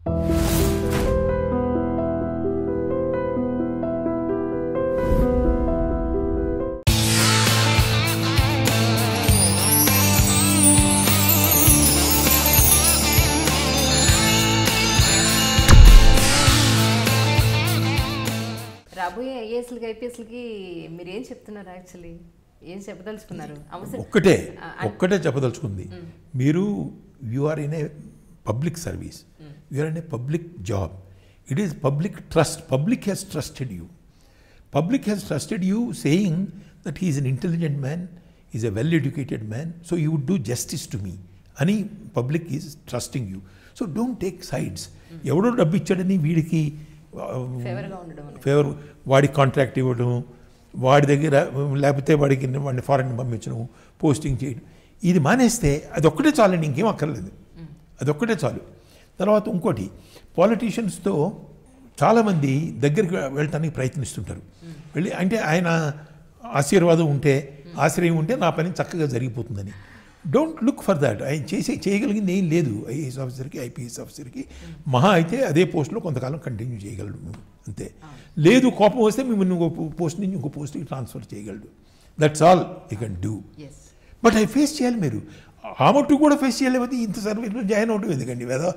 రాబోయే ఐఏఎస్లకి ఐపీఎస్లకి మీరు ఏం చెప్తున్నారు యాక్చువల్లీ ఏం చెప్పదలుచుకున్నారు అవసరం ఒక్కటే ఆ, ఒక్కటే చెప్పదలుచుకుంది మీరు you are in a public service you are in a public job it is public trust public has trusted you public has trusted you saying that he is an intelligent man is a well educated man so you would do justice to me అని public is trusting you so don't take sides ఎవడో డబ్బు ఇచ్చాడని వీడికి ఆ, ఫేవర్గా ఉండడం అనేది. Favour వాడికి కాంట్రాక్ట్ ఇవ్వడం వాడి దగ్గర లేకపోతే వాడికి వాడిని ఫారెన్ పంపించడం పోస్టింగ్ చేయడం ఇది మానేస్తే అదొక్కటే చాలండి ఇంకేం అక్కర్లేదు అదొక్కటే చాలు తర్వాత ఇంకోటి పాలిటీషియన్స్తో చాలామంది దగ్గరికి వెళ్ళటానికి ప్రయత్నిస్తుంటారు వెళ్ళి అంటే ఆయన ఆశీర్వాదం ఉంటే ఆశ్రయం ఉంటే నా పని చక్కగా జరిగిపోతుందని డోంట్ లుక్ ఫర్ దాట్ ఆయన చేసే చేయగలిగింది ఏం లేదు ఐఏఎస్ ఆఫీసర్కి ఐపీఎస్ ఆఫీసర్కి మహా అయితే అదే పోస్ట్లో కొంతకాలం కంటిన్యూ చేయగలడు నువ్వు అంతే లేదు కోపం వస్తే మిమ్మల్ని ఇంకో పోస్ట్ నుంచి ఇంకో పోస్ట్కి ట్రాన్స్ఫర్ చేయగలడు that's all you can do yes but అవి ఫేస్ చేయాలి మీరు ఆ మట్టు కూడా ఫేస్ చేయలేకపోతే ఇంత సర్వీస్లో జాయిన్ అవడం ఎందుకండి వేదా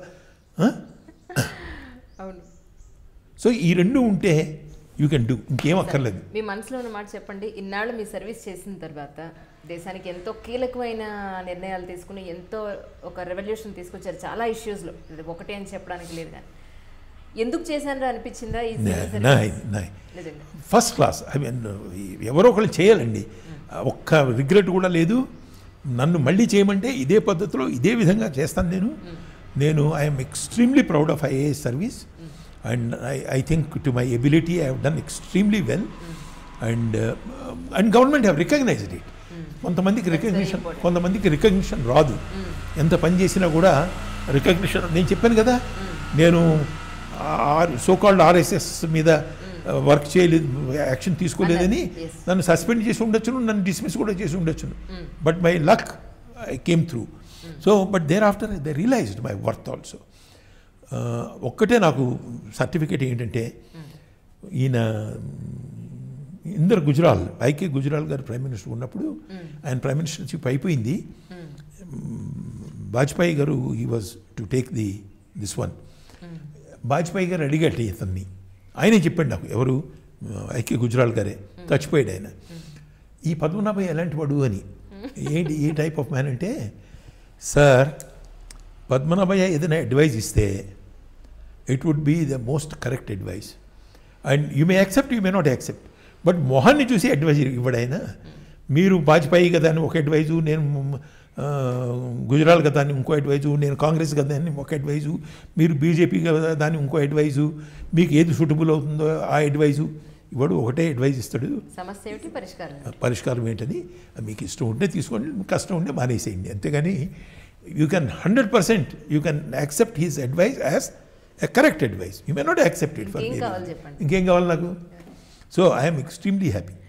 అవును సో ఈ రెండు ఉంటే యూ కెన్ డూ ఇంకేం అక్కర్లేదు మీ మనసులో ఉన్న మాట చెప్పండి ఇన్నాళ్ళు మీ సర్వీస్ చేసిన తర్వాత దేశానికి ఎంతో కీలకమైన నిర్ణయాలు తీసుకుని ఎంతో ఒక రెవల్యూషన్ తీసుకొచ్చారు చాలా ఇష్యూస్లో ఇది ఒకటే అని చెప్పడానికి లేదు కానీ ఎందుకు చేశాను అనిపించిందా ఈ civil service? నాయ్ నాయ్ నిజంగా ఫస్ట్ క్లాస్ ఐ మీన్ ఎవరో ఒకళ్ళు చేయాలండి ఒక్క రిగ్రెట్ కూడా లేదు నన్ను మళ్ళీ చేయమంటే ఇదే పద్ధతిలో ఇదే విధంగా చేస్తాను నేను నేను I'm extremely proud of IAS service and I I think to my ability I have done extremely well and and government have recognised it కొంతమందికి రికగ్నిషన్ important. కొంతమందికి రికగ్నిషన్ రాదు ఎంత పని చేసినా కూడా రికగ్నిషన్ నేను చెప్పాను కదా నేను సోకాల్డ్ ఆర్ఎస్ఎస్ మీద వర్క్ చేయలేదు యాక్షన్ తీసుకోలేదని అదే, yes. నన్ను సస్పెండ్ చేసి ఉండొచ్చును నన్ను డిస్మిస్ కూడా చేసి ఉండొచ్చును but my luck I came through so but thereafter they realised my worth also ఒక్కటే నాకు సర్టిఫికేట్ ఏంటంటే ఈయన ఇందర్ గుజరాల్ ఐకే గుజరాల్ గారు ప్రైమ్ మినిస్టర్ ఉన్నప్పుడు ఆయన ప్రైమ్ మినిస్టర్షిప్ అయిపోయింది Vajpayee garu he was to take the this one Vajpayee garu అడిగట ఇతన్ని ఆయనే చెప్పాడు నాకు ఎవరు ఐకే గుజరాల్ గారే చచ్చిపోయాడు ఆయన ఈ పద్మనాభయ్య ఎలాంటి వాడు అని ఏంటి ఏ టైప్ ఆఫ్ మ్యాన్ అంటే సార్ పద్మనాభయ్య ఏదైనా అడ్వైజ్ ఇస్తే it would be the most correct advice and you may accept you may not accept but మొహాన్ని చూసి అడ్వైజ్ ఇవ్వడైనా మీరు వాజ్పేయి కదా అని ఒక అడ్వైజు నేను ఆ, గుజరాల్ కదా అని ఇంకో అడ్వైజు నేను కాంగ్రెస్ కదా అని ఒక అడ్వైజు మీరు బీజేపీ కదా దాన్ని ఇంకో అడ్వైజు మీకు ఏది సూటబుల్ అవుతుందో ఆ అడ్వైజు ఇవాడు ఒకటే అడ్వైజ్ ఇస్తాడు సమస్య ఏమిటి పరిష్కారం ఏమిటి? పరిష్కారం ఏంటని మీకు ఇష్టం ఉంటే తీసుకోండి మీకు కష్టం ఉంటే మానేసేయండి అంతేగాని you can hundred percent you can accept his advice as a correct advice you may not accept it for ఇంకేం కావాలి చెప్పండి. ఇంకేం కావాలి నాకు సో ఐఎమ్ ఎక్స్ట్రీమ్లీ హ్యాపీ